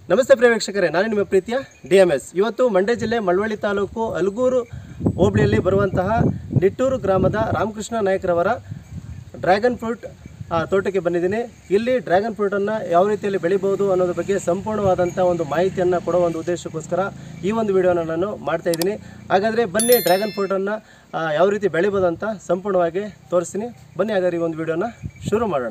ನಮಸ್ತೆ ಪ್ರಿಯ ವೀಕ್ಷಕರೇ ನಾನು ನಿಮ್ಮ ಪ್ರೀತಿಯ ಡಿ ಎಮ್ ಎಸ್ ಇವತ್ತು ಮಂಡ್ಯ ಜಿಲ್ಲೆ ಮಳವಳ್ಳಿ ತಾಲೂಕು ಅಲ್ಗೂರು ಹೋಬಳಿಯಲ್ಲಿ ಬರುವಂತಹ ನಿಟ್ಟೂರು ಗ್ರಾಮದ ರಾಮಕೃಷ್ಣ ನಾಯಕರವರ ಡ್ರ್ಯಾಗನ್ ಫ್ರೂಟ್ ಆ, ತೋಟಕ್ಕೆ ಬಂದಿದ್ದೀನಿ ಇಲ್ಲಿ ಡ್ರ್ಯಾಗನ್ ಫ್ರೂಟನ್ನು ಯಾವ ರೀತಿಯಲ್ಲಿ ಬೆಳಿಬೋದು ಅನ್ನೋದ್ರ ಬಗ್ಗೆ ಸಂಪೂರ್ಣವಾದಂಥ ಒಂದು ಮಾಹಿತಿಯನ್ನು ಕೊಡೋ ಒಂದು ಉದ್ದೇಶಕ್ಕೋಸ್ಕರ ಈ ಒಂದು ವಿಡಿಯೋನ ನಾನು ಮಾಡ್ತಾ ಇದ್ದೀನಿ ಹಾಗಾದರೆ ಬನ್ನಿ ಡ್ರ್ಯಾಗನ್ ಫ್ರೂಟನ್ನು ಯಾವ ರೀತಿ ಬೆಳಿಬೋದು ಅಂತ ಸಂಪೂರ್ಣವಾಗಿ ತೋರಿಸ್ತೀನಿ ಬನ್ನಿ ಹಾಗಾದ್ರೆ ಈ ಒಂದು ವಿಡಿಯೋನ ಶುರು ಮಾಡೋಣ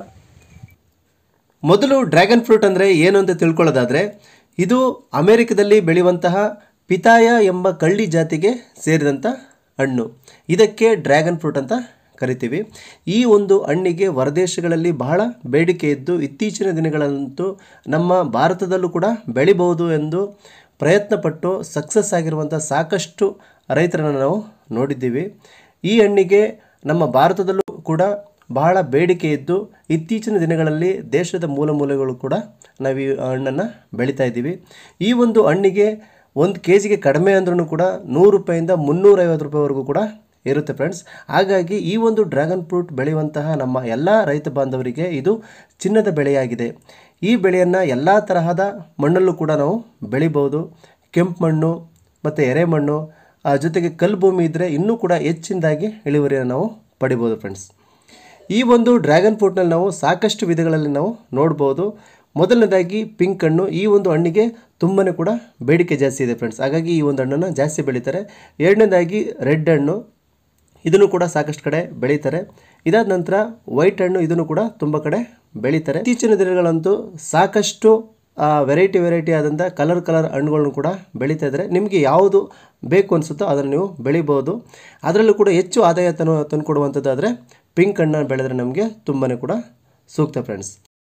ಮೊದಲು ಡ್ರ್ಯಾಗನ್ ಫ್ರೂಟ್ ಅಂದರೆ ಏನು ಅಂತ ತಿಳ್ಕೊಳ್ಳೋದಾದರೆ ಇದು ಅಮೆರಿಕದಲ್ಲಿ ಬೆಳೆಯುವಂತಹ ಪಿತಾಯ ಎಂಬ ಕಳ್ಳಿ ಜಾತಿಗೆ ಸೇರಿದಂಥ ಹಣ್ಣು ಇದಕ್ಕೆ ಡ್ರ್ಯಾಗನ್ ಫ್ರೂಟ್ ಅಂತ ಕರಿತೀವಿ ಈ ಒಂದು ಹಣ್ಣಿಗೆ ಹೊರದೇಶಗಳಲ್ಲಿ ಬಹಳ ಬೇಡಿಕೆ ಇದ್ದು ಇತ್ತೀಚಿನ ದಿನಗಳಂತೂ ನಮ್ಮ ಭಾರತದಲ್ಲೂ ಕೂಡ ಬೆಳಿಬಹುದು ಎಂದು ಪ್ರಯತ್ನಪಟ್ಟು ಸಕ್ಸಸ್ ಆಗಿರುವಂಥ ಸಾಕಷ್ಟು ರೈತರನ್ನು ನಾವು ನೋಡಿದ್ದೀವಿ ಈ ಹಣ್ಣಿಗೆ ನಮ್ಮ ಭಾರತದಲ್ಲೂ ಕೂಡ ಬಹಳ ಬೇಡಿಕೆ ಇದ್ದು ಇತ್ತೀಚಿನ ದಿನಗಳಲ್ಲಿ ದೇಶದ ಮೂಲ ಮೂಲೆಗಳು ಕೂಡ ನಾವು ಈ ಹಣ್ಣನ್ನು ಬೆಳೀತಾ ಇದ್ದೀವಿ ಈ ಒಂದು ಹಣ್ಣಿಗೆ ಒಂದು ಕೆ ಜಿಗೆ ಕಡಿಮೆ ಅಂದ್ರೂ ಕೂಡ ನೂರು ರೂಪಾಯಿಂದ ಮುನ್ನೂರೈವತ್ತು ರೂಪಾಯಿವರೆಗೂ ಕೂಡ ಇರುತ್ತೆ ಫ್ರೆಂಡ್ಸ್ ಹಾಗಾಗಿ ಈ ಒಂದು ಡ್ರ್ಯಾಗನ್ ಫ್ರೂಟ್ ಬೆಳೆಯುವಂತಹ ನಮ್ಮ ಎಲ್ಲ ರೈತ ಬಾಂಧವರಿಗೆ ಇದು ಚಿನ್ನದ ಬೆಳೆಯಾಗಿದೆ ಈ ಬೆಳೆಯನ್ನು ಎಲ್ಲ ತರಹದ ಮಣ್ಣಲ್ಲೂ ಕೂಡ ನಾವು ಬೆಳಿಬೋದು ಕೆಂಪು ಮಣ್ಣು ಮತ್ತು ಎರೆಮಣ್ಣು ಆ ಜೊತೆಗೆ ಕಲ್ಲು ಭೂಮಿ ಇದ್ದರೆ ಇನ್ನೂ ಕೂಡ ಹೆಚ್ಚಿನದಾಗಿ ಇಳುವರಿಯನ್ನು ನಾವು ಪಡಿಬೋದು ಫ್ರೆಂಡ್ಸ್ ಈ ಒಂದು ಡ್ರ್ಯಾಗನ್ ಫ್ರೂಟ್ನಲ್ಲಿ ನಾವು ಸಾಕಷ್ಟು ವಿಧಗಳಲ್ಲಿ ನಾವು ನೋಡ್ಬೋದು ಮೊದಲನೇದಾಗಿ ಪಿಂಕ್ ಹಣ್ಣು ಈ ಒಂದು ಹಣ್ಣಿಗೆ ತುಂಬಾ ಕೂಡ ಬೇಡಿಕೆ ಜಾಸ್ತಿ ಇದೆ ಫ್ರೆಂಡ್ಸ್ ಹಾಗಾಗಿ ಈ ಒಂದು ಹಣ್ಣನ್ನು ಜಾಸ್ತಿ ಬೆಳೀತಾರೆ ಎರಡನೇದಾಗಿ ರೆಡ್ ಹಣ್ಣು ಇದನ್ನು ಕೂಡ ಸಾಕಷ್ಟು ಕಡೆ ಬೆಳೀತಾರೆ ಇದಾದ ನಂತರ ವೈಟ್ ಹಣ್ಣು ಇದನ್ನು ಕೂಡ ತುಂಬ ಕಡೆ ಬೆಳೀತಾರೆ ಇತ್ತೀಚಿನ ದಿನಗಳಂತೂ ಸಾಕಷ್ಟು ವೆರೈಟಿ ವೆರೈಟಿ ಆದಂಥ ಕಲರ್ ಕಲರ್ ಹಣ್ಣುಗಳನ್ನು ಕೂಡ ಬೆಳೀತಾ ಇದ್ದಾರೆ ನಿಮಗೆ ಯಾವುದು ಬೇಕು ಅನಿಸುತ್ತೋ ಅದನ್ನು ನೀವು ಬೆಳಿಬೋದು ಅದರಲ್ಲೂ ಕೂಡ ಹೆಚ್ಚು ಆದಾಯ ತನು ತಂದುಕೊಡುವಂಥದ್ದಾದರೆ ಪಿಂಕ್ ಹಣ್ಣನ್ನು ಬೆಳೆದ್ರೆ ನಮಗೆ ತುಂಬಾ ಕೂಡ ಸೂಕ್ತ ಫ್ರೆಂಡ್ಸ್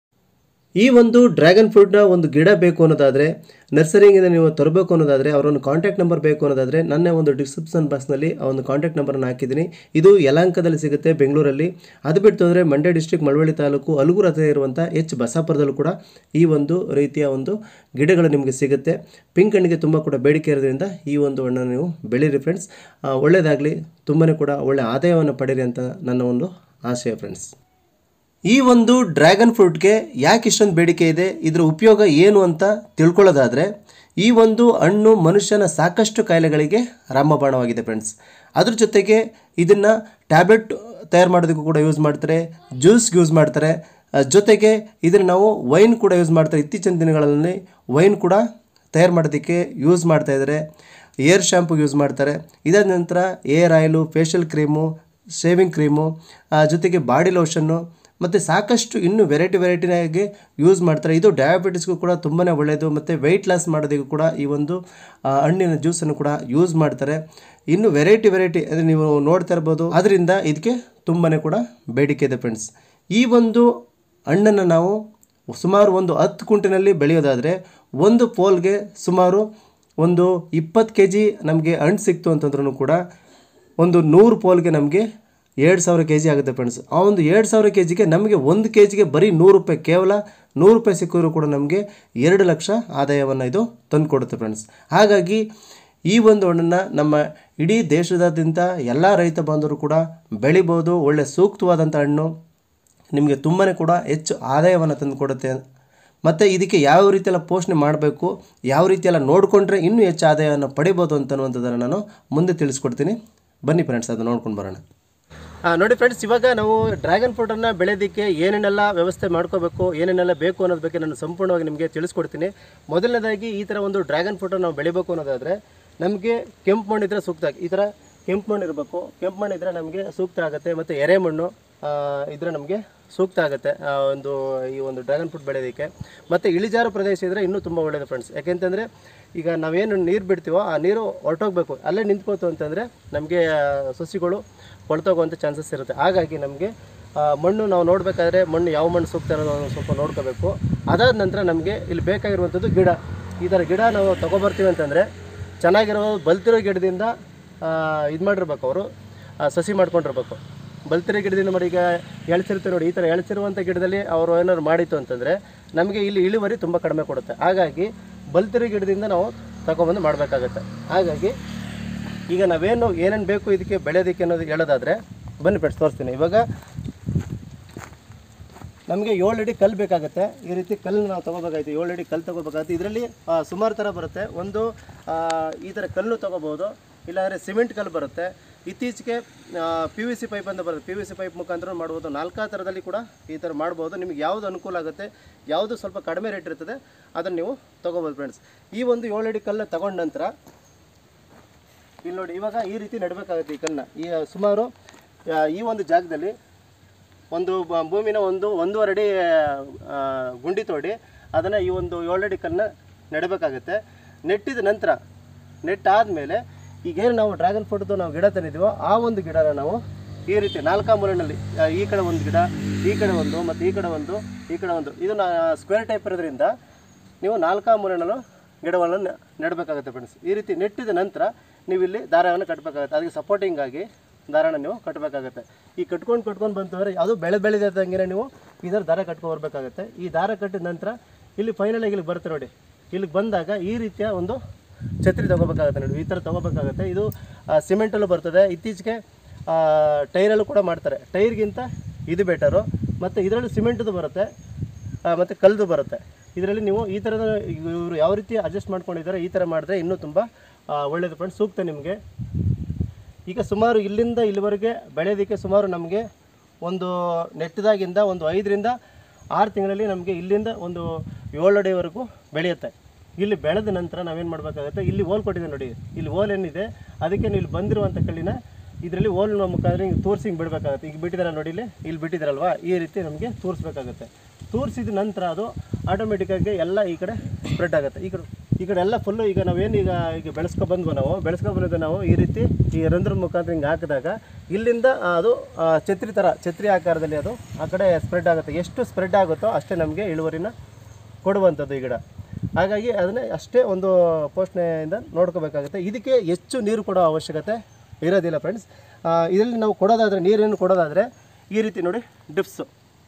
ಈ ಒಂದು ಡ್ರ್ಯಾಗನ್ ಫ್ರೂಟ್ನ ಒಂದು ಗಿಡ ಬೇಕು ಅನ್ನೋದಾದರೆ ನರ್ಸರಿಯಿಂದ ನೀವು ತರಬೇಕು ಅನ್ನೋದಾದರೆ ಅವರ ಒಂದು ಕಾಂಟ್ಯಾಕ್ಟ್ ನಂಬರ್ ಬೇಕು ಅನ್ನೋದಾದರೆ ನನ್ನ ಒಂದು ಡಿಸ್ಕ್ರಿಪ್ಷನ್ ಬಾಕ್ಸ್ನಲ್ಲಿ ಆ ಒಂದು ಕಾಂಟ್ಯಾಕ್ಟ್ ನಂಬರನ್ನು ಹಾಕಿದ್ದೀನಿ ಇದು ಯಲಾಂಕದಲ್ಲಿ ಸಿಗುತ್ತೆ ಬೆಂಗಳೂರಲ್ಲಿ ಅದು ಬಿಟ್ಟು ಅಂದರೆ ಮಂಡ್ಯ ಡಿಸ್ಟ್ರಿಕ್ಟ್ ಮಳವಳ್ಳಿ ತಾಲೂಕು ಅಲುಗೂರು ಹತ್ತಿರ ಇರುವಂಥ ಎಚ್ ಬಸಾಪುರದಲ್ಲೂ ಕೂಡ ಈ ಒಂದು ರೀತಿಯ ಒಂದು ಗಿಡಗಳು ನಿಮಗೆ ಸಿಗುತ್ತೆ ಪಿಂಕ್ ಹಣ್ಣಿಗೆ ತುಂಬ ಕೂಡ ಬೇಡಿಕೆ ಇರೋದ್ರಿಂದ ಈ ಒಂದು ಹಣ್ಣನ್ನು ನೀವು ಬೆಳೀರಿ ಫ್ರೆಂಡ್ಸ್ ಒಳ್ಳೆಯದಾಗಲಿ ತುಂಬಾ ಕೂಡ ಒಳ್ಳೆಯ ಆದಾಯವನ್ನು ಪಡೀರಿ ಅಂತ ನನ್ನ ಒಂದು ಆಶಯ ಫ್ರೆಂಡ್ಸ್ ಈ ಒಂದು ಡ್ರ್ಯಾಗನ್ ಫ್ರೂಟ್ಗೆ ಯಾಕೆ ಇಷ್ಟೊಂದು ಬೇಡಿಕೆ ಇದೆ ಇದರ ಉಪಯೋಗ ಏನು ಅಂತ ತಿಳ್ಕೊಳ್ಳೋದಾದರೆ ಈ ಒಂದು ಹಣ್ಣು ಮನುಷ್ಯನ ಸಾಕಷ್ಟು ಕಾಯಿಲೆಗಳಿಗೆ ರಾಮಬಾಣವಾಗಿದೆ ಫ್ರೆಂಡ್ಸ್ ಅದ್ರ ಜೊತೆಗೆ ಇದನ್ನು ಟ್ಯಾಬ್ಲೆಟ್ ತಯಾರು ಮಾಡೋದಕ್ಕೂ ಕೂಡ ಯೂಸ್ ಮಾಡ್ತಾರೆ ಜ್ಯೂಸ್ಗೆ ಯೂಸ್ ಮಾಡ್ತಾರೆ ಅಹ್, ಜೊತೆಗೆ ಇದನ್ನು ನಾವು ವೈನ್ ಕೂಡ ಯೂಸ್ ಮಾಡ್ತಾರೆ ಇತ್ತೀಚಿನ ದಿನಗಳಲ್ಲಿ ವೈನ್ ಕೂಡ ತಯಾರು ಮಾಡೋದಕ್ಕೆ ಯೂಸ್ ಮಾಡ್ತಾ ಇದ್ದಾರೆ ಏರ್ ಶ್ಯಾಂಪುಗೆ ಯೂಸ್ ಮಾಡ್ತಾರೆ ಇದಾದ ನಂತರ hair oil facial cream shaving cream ಆ, ಜೊತೆಗೆ ಬಾಡಿ ಲೋಷನ್ನು ಮತ್ತು ಸಾಕಷ್ಟು ಇನ್ನೂ ವೆರೈಟಿ ವೆರೈಟಿನಾಗಿ ಯೂಸ್ ಮಾಡ್ತಾರೆ ಇದು ಡಯಾಬಿಟಿಸ್ಗೂ ಕೂಡ ತುಂಬಾ ಒಳ್ಳೆಯದು ಮತ್ತು ವೆಯ್ಟ್ ಲಾಸ್ ಮಾಡೋದಕ್ಕೂ ಕೂಡ ಈ ಒಂದು ಆ, ಹಣ್ಣಿನ ಜ್ಯೂಸನ್ನು ಕೂಡ ಯೂಸ್ ಮಾಡ್ತಾರೆ ಇನ್ನು ವೆರೈಟಿ ವೆರೈಟಿ ಅಂದರೆ ನೀವು ನೋಡ್ತಾ ಇರ್ಬೋದು ಅದರಿಂದ ಇದಕ್ಕೆ ತುಂಬಾ ಕೂಡ ಬೇಡಿಕೆ ಇದೆ ಫ್ರೆಂಡ್ಸ್ ಈ ಒಂದು ಹಣ್ಣನ್ನು ನಾವು ಸುಮಾರು ಒಂದು ಹತ್ತು ಕುಂಟಿನಲ್ಲಿ ಬೆಳೆಯೋದಾದರೆ ಒಂದು ಪೋಲ್ಗೆ ಸುಮಾರು ಒಂದು ಇಪ್ಪತ್ತು ಕೆ ಜಿ ನಮಗೆ ಹಣ್ಣು ಸಿಕ್ತು ಅಂತಂದ್ರೂ ಕೂಡ ಒಂದು ನೂರು ಪೋಲ್ಗೆ ನಮಗೆ ಎರಡು ಸಾವಿರ ಕೆ ಜಿ ಆಗುತ್ತೆ ಫ್ರೆಂಡ್ಸ್ ಆ ಒಂದು ಎರಡು ಸಾವಿರ ಕೆ ಜಿಗೆ ನಮಗೆ ಒಂದು ಕೆ ಜಿಗೆ ಬರೀ ನೂರು ರೂಪಾಯಿ ಕೇವಲ ನೂರು ರೂಪಾಯಿ ಸಿಕ್ಕಿದ್ರು ಕೂಡ ನಮಗೆ ಎರಡು ಲಕ್ಷ ಆದಾಯವನ್ನು ಇದು ತಂದುಕೊಡುತ್ತೆ ಫ್ರೆಂಡ್ಸ್ ಹಾಗಾಗಿ ಈ ಒಂದು ಹಣ್ಣನ್ನು ನಮ್ಮ ಇಡೀ ದೇಶದಾದ್ಯಂತ ಎಲ್ಲ ರೈತ ಬಾಂಧವರು ಕೂಡ ಬೆಳಿಬೋದು ಒಳ್ಳೆ ಸೂಕ್ತವಾದಂಥ ಹಣ್ಣು ನಿಮಗೆ ತುಂಬಾ ಕೂಡ ಹೆಚ್ಚು ಆದಾಯವನ್ನು ತಂದುಕೊಡುತ್ತೆ ಮತ್ತು ಇದಕ್ಕೆ ಯಾವ ರೀತಿಯೆಲ್ಲ ಪೋಷಣೆ ಮಾಡಬೇಕು ಯಾವ ರೀತಿಯೆಲ್ಲ ನೋಡಿಕೊಂಡ್ರೆ ಇನ್ನೂ ಹೆಚ್ಚು ಆದಾಯವನ್ನು ಪಡಿಬೋದು ಅಂತನ್ನುವಂಥದ್ದನ್ನು ನಾನು ಮುಂದೆ ತಿಳಿಸ್ಕೊಡ್ತೀನಿ ಬನ್ನಿ ಫ್ರೆಂಡ್ಸ್ ಅದು ನೋಡ್ಕೊಂಡು ಬರೋಣ ನೋಡಿ ಫ್ರೆಂಡ್ಸ್ ಇವಾಗ ನಾವು ಡ್ರ್ಯಾಗನ್ ಫ್ರೂಟನ್ನು ಬೆಳೆಯೋದಕ್ಕೆ ಏನೇನೆಲ್ಲ ವ್ಯವಸ್ಥೆ ಮಾಡ್ಕೋಬೇಕು ಏನೇನೆಲ್ಲ ಬೇಕು ಅನ್ನೋದ್ರ ಬಗ್ಗೆ ನಾನು ಸಂಪೂರ್ಣವಾಗಿ ನಿಮಗೆ ತಿಳಿಸ್ಕೊಡ್ತೀನಿ ಮೊದಲನೇದಾಗಿ ಈ ಥರ ಒಂದು ಡ್ರ್ಯಾಗನ್ ಫ್ರೂಟನ್ನು ನಾವು ಬೆಳಿಬೇಕು ಅನ್ನೋದಾದರೆ ನಮಗೆ ಕೆಂಪು ಮಣ್ಣು ಇದ್ದರೆ ಸೂಕ್ತ ಈ ಥರ ಕೆಂಪು ಮಣ್ಣು ಇರಬೇಕು ಕೆಂಪು ಮಣ್ಣು ಇದ್ದರೆ ನಮಗೆ ಸೂಕ್ತ ಆಗುತ್ತೆ ಮತ್ತು ಎರೆಮಣ್ಣು ಆ, ಇದ್ರೆ ನಮಗೆ ಸೂಕ್ತ ಆಗುತ್ತೆ ಆ, ಒಂದು ಈ ಒಂದು ಡ್ರ್ಯಾಗನ್ ಫ್ರೂಟ್ ಬೆಳೆಯೋದಕ್ಕೆ ಮತ್ತು ಇಳಿಜಾರು ಪ್ರದೇಶ ಇದ್ದರೆ ಇನ್ನೂ ತುಂಬ ಒಳ್ಳೆಯದು ಫ್ರೆಂಡ್ಸ್ ಯಾಕೆಂತಂದರೆ ಈಗ ನಾವೇನು ನೀರು ಬಿಡ್ತೀವೋ ಆ ನೀರು ಹೊರಟೋಗ್ಬೇಕು ಅಲ್ಲೇ ನಿಂತ್ಕೋತು ಅಂತಂದರೆ ನಮಗೆ ಸಸಿಗಳು ಕೊಳ್ತೋಗುವಂಥ ಚಾನ್ಸಸ್ ಇರುತ್ತೆ ಹಾಗಾಗಿ ನಮಗೆ ಮಣ್ಣು ನಾವು ನೋಡಬೇಕಾದ್ರೆ ಮಣ್ಣು ಯಾವ ಮಣ್ಣು ಸೂಕ್ತ ಅನ್ನೋದು ಸ್ವಲ್ಪ ನೋಡ್ಕೋಬೇಕು ಅದಾದ ನಂತರ ನಮಗೆ ಇಲ್ಲಿ ಬೇಕಾಗಿರುವಂಥದ್ದು ಗಿಡ ಈ ಥರ ಗಿಡ ನಾವು ತೊಗೊಬರ್ತೀವಿ ಅಂತಂದರೆ ಚೆನ್ನಾಗಿರೋ ಬಲ್ತಿರೋ ಗಿಡದಿಂದ ಇದು ಮಾಡಿರ್ಬೇಕು ಅವರು ಸಸಿ ಮಾಡ್ಕೊಂಡಿರ್ಬೇಕು ಬಲ್ತಿರೋ ಗಿಡದಿಂದ ಮಾಡಿ ಈಗ ಎಳ್ಸಿರ್ತೀವಿ ನೋಡಿ ಈ ಥರ ಎಳ್ಸಿರುವಂಥ ಗಿಡದಲ್ಲಿ ಅವರು ಏನಾದ್ರು ಮಾಡಿತ್ತು ಅಂತಂದರೆ ನಮಗೆ ಇಲ್ಲಿ ಇಳುವರಿ ತುಂಬ ಕಡಿಮೆ ಕೊಡುತ್ತೆ ಹಾಗಾಗಿ ಬಲ್ತಿರೋ ಗಿಡದಿಂದ ನಾವು ತಗೊಬಂದು ಮಾಡಬೇಕಾಗತ್ತೆ ಹಾಗಾಗಿ ಈಗ ನಾವೇನು ಏನೇನು ಬೇಕು ಇದಕ್ಕೆ ಬೆಳೆಯೋದಕ್ಕೆ ಅನ್ನೋದು ಹೇಳೋದಾದರೆ ಬನ್ನಿ ಫ್ರೆಂಡ್ಸ್ ತೋರಿಸ್ತೀನಿ ಇವಾಗ ನಮಗೆ ಏಳು ಅಡಿ ಕಲ್ಲು ಬೇಕಾಗುತ್ತೆ ಈ ರೀತಿ ಕಲ್ಲು ನಾವು ತೊಗೋಬೇಕಾಗುತ್ತೆ ಏಳು ಅಡಿ ಕಲ್ಲು ತೊಗೋಬೇಕಾಗುತ್ತೆ ಇದರಲ್ಲಿ ಸುಮಾರು ಥರ ಬರುತ್ತೆ ಒಂದು ಆ, ಈ ಥರ ಕಲ್ಲು ತೊಗೋಬೋದು ಇಲ್ಲಾಂದರೆ ಸಿಮೆಂಟ್ ಕಲ್ಲು ಬರುತ್ತೆ ಇತ್ತೀಚೆಗೆ ಪಿ ವಿ ಸಿ ಪೈಪ್ ಅಂತ ಬರುತ್ತೆ ಪಿ ವಿ ಸಿ ಪೈಪ್ ಮುಖಾಂತರ ಮಾಡ್ಬೋದು ನಾಲ್ಕಾ ಥರದಲ್ಲಿ ಕೂಡ ಈ ಥರ ಮಾಡ್ಬೋದು ನಿಮಗೆ ಯಾವುದು ಅನುಕೂಲ ಆಗುತ್ತೆ ಯಾವುದು ಸ್ವಲ್ಪ ಕಡಿಮೆ ರೇಟ್ ಇರ್ತದೆ ಅದನ್ನು ನೀವು ತೊಗೋಬೋದು ಫ್ರೆಂಡ್ಸ್ ಈ ಒಂದು ಏಳು ಅಡಿ ಕಲ್ಲು ತಗೊಂಡ ನಂತರ ಇಲ್ಲಿ ನೋಡಿ ಇವಾಗ ಈ ರೀತಿ ನೆಡಬೇಕಾಗುತ್ತೆ ಈ ಕಲ್ಲನ್ನ ಈ ಸುಮಾರು ಆ, ಈ ಒಂದು ಜಾಗದಲ್ಲಿ ಒಂದು ಬ- ಭೂಮಿನ ಒಂದು ಒಂದೂವರೆ ಅಡಿ ಆ, ಗುಂಡಿ ತೋಡಿ ಅದನ್ನು ಈ ಒಂದು ಏಳಡಿ ಕಲ್ಲನ್ನ ನೆಡಬೇಕಾಗುತ್ತೆ ನೆಟ್ಟಿದ ನಂತರ ನೆಟ್ಟಾದಮೇಲೆ ಈಗೇನು ನಾವು ಡ್ರ್ಯಾಗನ್ ಫ್ರೂಟ್ದು ನಾವು ಗಿಡ ತಂದಿದ್ದೀವೋ ಆ ಒಂದು ಗಿಡನ ನಾವು ಈ ರೀತಿ ನಾಲ್ಕಾ ಮೂಲೆಯಲ್ಲಿ ಆ, ಈ ಕಡೆ ಒಂದು ಗಿಡ ಈ ಕಡೆ ಒಂದು ಮತ್ತು ಈ ಕಡೆ ಒಂದು ಈ ಕಡೆ ಒಂದು ಇದು ಸ್ಕ್ವೇರ್ ಟೈಪ್ ಇರೋದ್ರಿಂದ ನೀವು ನಾಲ್ಕಾ ಮೂಲೆನಲ್ಲೂ ಗಿಡವನ್ನು ನೆ- ನೆಡಬೇಕಾಗುತ್ತೆ ಫ್ರೆಂಡ್ಸ್ ಈ ರೀತಿ ನೆಟ್ಟಿದ ನಂತರ ನೀವು ಇಲ್ಲಿ ದಾರವನ್ನು ಕಟ್ಟಬೇಕಾಗುತ್ತೆ ಅದಕ್ಕೆ ಸಪೋರ್ಟಿಂಗ್ ಆಗಿ ದಾರನ ನೀವು ಕಟ್ಟಬೇಕಾಗುತ್ತೆ ಈ ಕಟ್ಕೊಂಡು ಕಟ್ಕೊಂಡು ಬಂತಂದರೆ ಅದು ಬೆಳೆ ಬೆಳೆದಂಗೆ ನೀವು ಇದರ ದಾರ ಕಟ್ಕೊಂಡು ಬರಬೇಕಾಗುತ್ತೆ ಈ ದಾರ ಕಟ್ಟಿದ ನಂತರ ಇಲ್ಲಿ ಫೈನಲ್ ಆಗಿ ಇಲ್ಲಿ ಬರುತ್ತೆ ನೋಡಿ ಇಲ್ಲಿಗೆ ಬಂದಾಗ ಈ ರೀತಿಯ ಒಂದು ಛತ್ರಿ ತೊಗೋಬೇಕಾಗುತ್ತೆ ನೋಡಿ ಈ ಥರ ತೊಗೋಬೇಕಾಗುತ್ತೆ ಇದು ಆ, ಸಿಮೆಂಟಲ್ಲೂ ಬರ್ತದೆ ಇತ್ತೀಚೆಗೆ ಆ, ಟೈರಲ್ಲೂ ಕೂಡ ಮಾಡ್ತಾರೆ ಟೈರ್ಗಿಂತ ಇದು ಬೆಟರು ಮತ್ತು ಇದರಲ್ಲಿ ಸಿಮೆಂಟ್ದು ಬರುತ್ತೆ ಆ, ಮತ್ತು ಕಲ್ದು ಬರುತ್ತೆ ಇದರಲ್ಲಿ ನೀವು ಈ ಥರದ ಇವರು ಯಾವ ರೀತಿ ಅಡ್ಜಸ್ಟ್ ಮಾಡ್ಕೊಂಡಿದ್ದಾರೆ ಈ ಥರ ಮಾಡಿದ್ರೆ ಇನ್ನೂ ತುಂಬ ಆ, ಒಳ್ಳೆಯದು ಫ್ರೆಂಡ್ಸ್ ಸೂಕ್ತ ನಿಮಗೆ ಈಗ ಸುಮಾರು ಇಲ್ಲಿಂದ ಇಲ್ಲಿವರೆಗೆ ಬೆಳೆಯೋದಕ್ಕೆ ಸುಮಾರು ನಮಗೆ ಒಂದು ನೆಟ್ಟದಾಗಿಂದ ಒಂದು ಐದರಿಂದ ಆರು ತಿಂಗಳಲ್ಲಿ ನಮಗೆ ಇಲ್ಲಿಂದ ಒಂದು ಏಳು ಅಡಿವರೆಗೂ ಬೆಳೆಯುತ್ತೆ ಇಲ್ಲಿ ಬೆಳೆದ ನಂತರ ನಾವೇನು ಮಾಡಬೇಕಾಗುತ್ತೆ ಇಲ್ಲಿ ಓಲ್ ಕೊಟ್ಟಿದೆ ನೋಡಿ ಇಲ್ಲಿ ಓಲ್ ಏನಿದೆ ಅದಕ್ಕೆ ನೀವು ಇಲ್ಲಿ ಬಂದಿರುವಂಥ ಕಲ್ಲಿನ ಇದರಲ್ಲಿ ಓಲ್ ಮುಖಾಂತರ ಹಿಂಗೆ ತೋರಿಸಿ ಹಿಂಗೆ ಬಿಡಬೇಕಾಗುತ್ತೆ ಈಗ ಬಿಟ್ಟಿದ್ದಾರೆ ನೋಡಿ ಇಲ್ಲಿ ಇಲ್ಲಿ ಬಿಟ್ಟಿದ್ದಾರಲ್ವಾ ಈ ರೀತಿ ನಮಗೆ ತೋರಿಸ್ಬೇಕಾಗುತ್ತೆ ತೋರಿಸಿದ ನಂತರ ಅದು ಆಟೋಮೆಟಿಕ್ಕಾಗಿ ಎಲ್ಲ ಈ ಕಡೆ ಸ್ಪ್ರೆಡ್ ಆಗುತ್ತೆ ಈ ಕಡೆ ಈ ಕಡೆ ಎಲ್ಲ ಫುಲ್ಲು ಈಗ ನಾವೇನು ಈಗ ಈಗ ಬೆಳೆಸ್ಕೊ ಬಂದ್ವು ನಾವು ಬೆಳೆಸ್ಕೊ ಬಂದಿದ್ದು ನಾವು ಈ ರೀತಿ ಈ ರಂಧ್ರದ ಮುಖಾಂತರ ಹಿಂಗೆ ಹಾಕಿದಾಗ ಇಲ್ಲಿಂದ ಆ, ಅದು ಆ, ಛತ್ರಿ ಥರ ಛತ್ರಿ ಆಕಾರದಲ್ಲಿ ಅದು ಆ ಕಡೆ ಸ್ಪ್ರೆಡ್ ಆಗುತ್ತೆ ಎಷ್ಟು ಸ್ಪ್ರೆಡ್ ಆಗುತ್ತೋ ಅಷ್ಟೇ ನಮಗೆ ಇಳುವರಿನ ಕೊಡುವಂಥದ್ದು ಈ ಗಿಡ ಹಾಗಾಗಿ ಅದನ್ನೇ ಅಷ್ಟೇ ಒಂದು ಪೋಷಣೆಯಿಂದ ನೋಡ್ಕೋಬೇಕಾಗುತ್ತೆ ಇದಕ್ಕೆ ಹೆಚ್ಚು ನೀರು ಕೊಡೋ ಅವಶ್ಯಕತೆ ಇರೋದಿಲ್ಲ ಫ್ರೆಂಡ್ಸ್ ಇದರಲ್ಲಿ ನಾವು ಕೊಡೋದಾದರೆ ನೀರೇನು ಕೊಡೋದಾದರೆ ಈ ರೀತಿ ನೋಡಿ ಡ್ರಿಪ್ಸು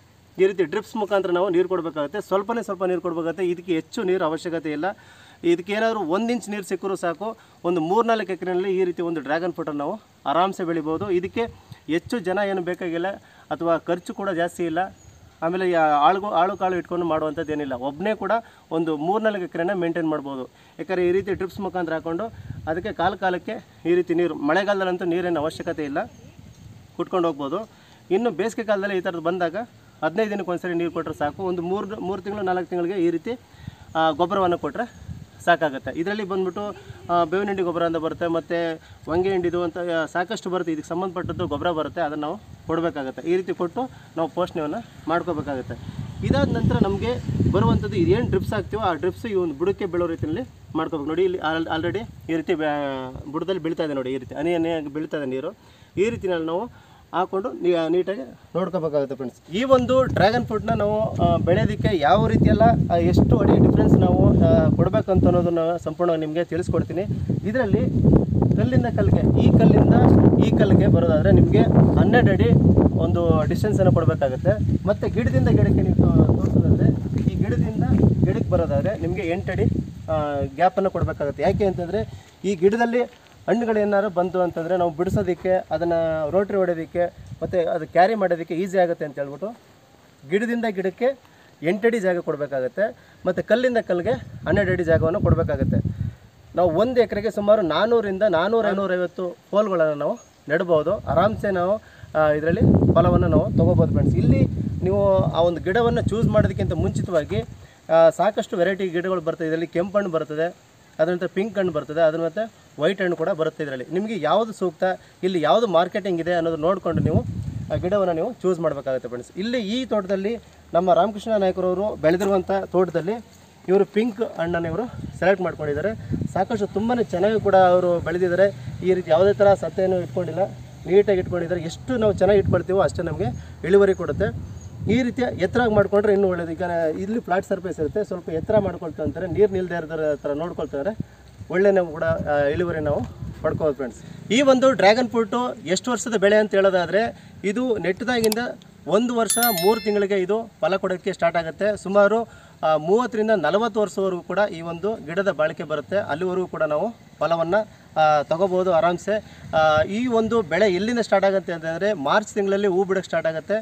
ಈ ರೀತಿ ಡ್ರಿಪ್ಸ್ ಮುಖಾಂತರ ನಾವು ನೀರು ಕೊಡಬೇಕಾಗುತ್ತೆ ಸ್ವಲ್ಪನೇ ಸ್ವಲ್ಪ ನೀರು ಕೊಡಬೇಕಾಗುತ್ತೆ ಇದಕ್ಕೆ ಹೆಚ್ಚು ನೀರು ಅವಶ್ಯಕತೆ ಇಲ್ಲ ಇದಕ್ಕೆ ಏನಾದರೂ ಒಂದು ಇಂಚ್ ನೀರು ಸಿಕ್ಕರೂ ಸಾಕು ಒಂದು ಮೂರ್ನಾಲ್ಕು ಎಕರೆನಲ್ಲಿ ಈ ರೀತಿ ಒಂದು ಡ್ರ್ಯಾಗನ್ ಫ್ರೂಟನ್ನು ನಾವು ಆರಾಮ್ಸೆ ಬೆಳಿಬೋದು ಇದಕ್ಕೆ ಹೆಚ್ಚು ಜನ ಏನು ಬೇಕಾಗಿಲ್ಲ ಅಥವಾ ಖರ್ಚು ಕೂಡ ಜಾಸ್ತಿ ಇಲ್ಲ ಆಮೇಲೆ ಯಾ- ಆಳುಗು ಆಳು ಕಾಳು ಇಟ್ಕೊಂಡು ಮಾಡುವಂಥದ್ದು ಏನಿಲ್ಲ ಒಬ್ಬನೇ ಕೂಡ ಒಂದು ಮೂರ್ನಾಲ್ಕು ಎಕರೆನ ಮೇಂಟೈನ್ ಮಾಡ್ಬೋದು ಯಾಕಂದರೆ ಈ ರೀತಿ ಡ್ರಿಪ್ಸ್ ಮುಖಾಂತರ ಹಾಕ್ಕೊಂಡು ಅದಕ್ಕೆ ಕಾಲ ಕಾಲಕ್ಕೆ ಈ ರೀತಿ ನೀರು ಮಳೆಗಾಲದಲ್ಲಂತೂ ನೀರಿನ ಅವಶ್ಯಕತೆ ಇಲ್ಲ ಕುಟ್ಕೊಂಡು ಹೋಗ್ಬೋದು ಇನ್ನು ಬೇಸಿಗೆ ಕಾಲದಲ್ಲಿ ಈ ಥರದ್ದು ಬಂದಾಗ ಹದಿನೈದು ದಿನಕ್ಕೆ ಒಂದ್ಸರಿ ನೀರು ಕೊಟ್ಟರೆ ಸಾಕು ಒಂದು ಮೂರು ಮೂರು ತಿಂಗಳು ನಾಲ್ಕು ತಿಂಗಳಿಗೆ ಈ ರೀತಿ ಆ, ಗೊಬ್ಬರವನ್ನು ಕೊಟ್ಟರೆ ಸಾಕಾಗುತ್ತೆ ಇದರಲ್ಲಿ ಬಂದ್ಬಿಟ್ಟು ಆ, ಬೇವಿನ ಹಿಂಡಿ ಗೊಬ್ಬರ ಅಂತ ಬರುತ್ತೆ ಮತ್ತು ಹೊಂಗೆ ಹಿಂಡಿದು ಅಂತ ಆ, ಸಾಕಷ್ಟು ಬರುತ್ತೆ ಇದಕ್ಕೆ ಸಂಬಂಧಪಟ್ಟದ್ದು ಗೊಬ್ಬರ ಬರುತ್ತೆ ಅದನ್ನು ನಾವು ಕೊಡಬೇಕಾಗುತ್ತೆ ಈ ರೀತಿ ಕೊಟ್ಟು ನಾವು ಪೋಷಣೆಯನ್ನು ಮಾಡ್ಕೋಬೇಕಾಗುತ್ತೆ ಇದಾದ ನಂತರ ನಮಗೆ ಬರುವಂಥದ್ದು ಇದೇನು ಡ್ರಿಪ್ಸ್ ಹಾಕ್ತೀವೋ ಆ ಡ್ರಿಪ್ಸ್ ಈ ಒಂದು ಬುಡಕ್ಕೆ ಬೀಳೋ ರೀತಿಯಲ್ಲಿ ಮಾಡ್ಕೋಬೇಕು ನೋಡಿ ಇಲ್ಲಿ ಆಲ್ರೆಡಿ ಈ ರೀತಿ ಬ್ಯಾ- ಬುಡದಲ್ಲಿ ಬೀಳ್ತಾ ಇದೆ ನೋಡಿ ಈ ರೀತಿ ಹನಿ ಹನಿಯಾಗಿ ಬೀಳ್ತಾ ಇದೆ ನೀರು ಈ ರೀತಿನಲ್ಲಿ ನಾವು ಹಾಕೊಂಡು ನೀ- ನೀಟಾಗಿ ನೋಡ್ಕೋಬೇಕಾಗುತ್ತೆ ಫ್ರೆಂಡ್ಸ್ ಈ ಒಂದು ಡ್ರ್ಯಾಗನ್ ಫ್ರೂಟ್ನ ನಾವು ಆ, ಬೆಳೆಯೋದಕ್ಕೆ ಯಾವ ರೀತಿಯೆಲ್ಲ ಆ, ಎಷ್ಟು ಅಡಿ ಡಿಫ್ರೆನ್ಸ್ ನಾವು ಆ, ಕೊಡ್ಬೇಕಂತ ಅನ್ನೋದನ್ನು ಸಂಪೂರ್ಣವಾಗಿ ನಿಮಗೆ ತಿಳಿಸ್ಕೊಡ್ತೀನಿ ಇದರಲ್ಲಿ ಕಲ್ಲಿಂದ ಕಲ್ಲಿಗೆ ಈ ಕಲ್ಲಿಂದ ಈ ಕಲ್ಲಿಗೆ ಬರೋದಾದರೆ ನಿಮಗೆ ಹನ್ನೆರಡು ಅಡಿ ಒಂದು ಡಿಸ್ಟೆನ್ಸನ್ನು ಕೊಡಬೇಕಾಗುತ್ತೆ ಮತ್ತು ಗಿಡದಿಂದ ಗಿಡಕ್ಕೆ ನೀವು ತೋ- ತೋರಿಸೋದಾದ್ರೆ ಈ ಗಿಡದಿಂದ ಗಿಡಕ್ಕೆ ಬರೋದಾದರೆ ನಿಮಗೆ ಎಂಟಡಿ ಗ್ಯಾಪನ್ನು ಕೊಡಬೇಕಾಗುತ್ತೆ ಯಾಕೆ ಅಂತಂದರೆ ಈ ಗಿಡದಲ್ಲಿ ಹಣ್ಣುಗಳು ಏನಾದ್ರು ಬಂತು ಅಂತಂದರೆ ನಾವು ಬಿಡಿಸೋದಕ್ಕೆ ಅದನ್ನು ರೋಟ್ರಿ ಹೊಡೆಯೋದಕ್ಕೆ ಮತ್ತು ಅದು ಕ್ಯಾರಿ ಮಾಡೋದಕ್ಕೆ ಈಸಿ ಆಗುತ್ತೆ ಅಂತ ಹೇಳ್ಬಿಟ್ಟು ಗಿಡದಿಂದ ಗಿಡಕ್ಕೆ ಎಂಟಡಿ ಜಾಗ ಕೊಡಬೇಕಾಗತ್ತೆ ಮತ್ತು ಕಲ್ಲಿಂದ ಕಲ್ಲಿಗೆ ಹನ್ನೆರಡು ಅಡಿ ಜಾಗವನ್ನು ಕೊಡಬೇಕಾಗತ್ತೆ ನಾವು ಒಂದು ಎಕರೆಗೆ ಸುಮಾರು ನಾನ್ನೂರಿಂದ ನಾನ್ನೂರ ಐನೂರೈವತ್ತು ಪೋಲ್ಗಳನ್ನು ನಾವು ನೆಡ್ಬೋದು ಆರಾಮ್ಸೆ ನಾವು ಇದರಲ್ಲಿ ಫಲವನ್ನು ನಾವು ತೊಗೋಬೋದು ಫ್ರೆಂಡ್ಸ್ ಇಲ್ಲಿ ನೀವು ಆ ಒಂದು ಗಿಡವನ್ನು ಚೂಸ್ ಮಾಡೋದಕ್ಕಿಂತ ಮುಂಚಿತವಾಗಿ ಆ, ಸಾಕಷ್ಟು ವೆರೈಟಿ ಗಿಡಗಳು ಬರ್ತದೆ ಇದರಲ್ಲಿ ಕೆಂಪು ಹಣ್ಣು ಬರ್ತದೆ ಅದ್ರ ನಂತರ ಪಿಂಕ್ ಹಣ್ಣು ಬರ್ತದೆ ಅದ್ರ ಮತ್ತು ವೈಟ್ ಹಣ್ಣು ಕೂಡ ಬರುತ್ತೆ ಇದರಲ್ಲಿ ನಿಮಗೆ ಯಾವುದು ಸೂಕ್ತ ಇಲ್ಲಿ ಯಾವುದು ಮಾರ್ಕೆಟಿಂಗ್ ಇದೆ ಅನ್ನೋದು ನೋಡಿಕೊಂಡು ನೀವು ಆ ಗಿಡವನ್ನು ನೀವು ಚೂಸ್ ಮಾಡಬೇಕಾಗುತ್ತೆ ಫ್ರೆಂಡ್ಸ್ ಇಲ್ಲಿ ಈ ತೋಟದಲ್ಲಿ ನಮ್ಮ ರಾಮಕೃಷ್ಣ ನಾಯಕರವರು ಬೆಳೆದಿರುವಂಥ ತೋಟದಲ್ಲಿ ಇವರು ಪಿಂಕ್ ಹಣ್ಣನ್ನು ಇವರು ಸೆಲೆಕ್ಟ್ ಮಾಡ್ಕೊಂಡಿದ್ದಾರೆ ಸಾಕಷ್ಟು ತುಂಬಾ ಚೆನ್ನಾಗಿ ಕೂಡ ಅವರು ಬೆಳೆದಿದ್ದಾರೆ ಈ ರೀತಿ ಯಾವುದೇ ಥರ ಸತ್ತೆಯನ್ನು ಇಟ್ಕೊಂಡಿಲ್ಲ ನೀಟಾಗಿ ಇಟ್ಕೊಂಡಿದ್ದಾರೆ ಎಷ್ಟು ನಾವು ಚೆನ್ನಾಗಿ ಇಟ್ಕೊಳ್ತೀವೋ ಅಷ್ಟೇ ನಮಗೆ ಇಳುವರಿ ಕೊಡುತ್ತೆ ಈ ರೀತಿಯ ಎತ್ತರವಾಗಿ ಮಾಡ್ಕೊಂಡ್ರೆ ಇನ್ನೂ ಒಳ್ಳೇದು ಈಗ ಇಲ್ಲಿ ಫ್ಲಾಟ್ ಸರ್ಫೇಸ್ ಇರುತ್ತೆ ಸ್ವಲ್ಪ ಎತ್ತರ ಮಾಡ್ಕೊಳ್ತಾ ಅಂತಾರೆ ನೀರು ನಿಲ್ದೇ ಇರೋದ್ರ ಥರ ನೋಡ್ಕೊಳ್ತಾರೆ ಒಳ್ಳೆ ನಾವು ಕೂಡ ಆ, ಇಳುವರಿ ನಾವು ಪಡ್ಕೋಬೋದು ಫ್ರೆಂಡ್ಸ್ ಈ ಒಂದು ಡ್ರ್ಯಾಗನ್ ಫ್ರೂಟು ಎಷ್ಟು ವರ್ಷದ ಬೆಳೆ ಅಂತ ಹೇಳೋದಾದರೆ ಇದು ನೆಟ್ಟದಾಗಿಂದ ಒಂದು ವರ್ಷ ಮೂರು ತಿಂಗಳಿಗೆ ಇದು ಫಲ ಕೊಡೋಕ್ಕೆ ಸ್ಟಾರ್ಟ್ ಆಗುತ್ತೆ ಸುಮಾರು ಆ, ಮೂವತ್ತರಿಂದ ನಲವತ್ತು ವರ್ಷವರೆಗೂ ಕೂಡ ಈ ಒಂದು ಗಿಡದ ಬಾಳಿಕೆ ಬರುತ್ತೆ ಅಲ್ಲಿವರೆಗೂ ಕೂಡ ನಾವು ಫಲವನ್ನು ತಗೋಬೋದು ಆರಾಮ್ಸೆ ಆ, ಈ ಒಂದು ಬೆಳೆ ಎಲ್ಲಿಂದ ಸ್ಟಾರ್ಟ್ ಆಗುತ್ತೆ ಅಂತಂದರೆ ಮಾರ್ಚ್ ತಿಂಗಳಲ್ಲಿ ಹೂ ಬಿಡೋಕ್ಕೆ ಸ್ಟಾರ್ಟ್ ಆಗುತ್ತೆ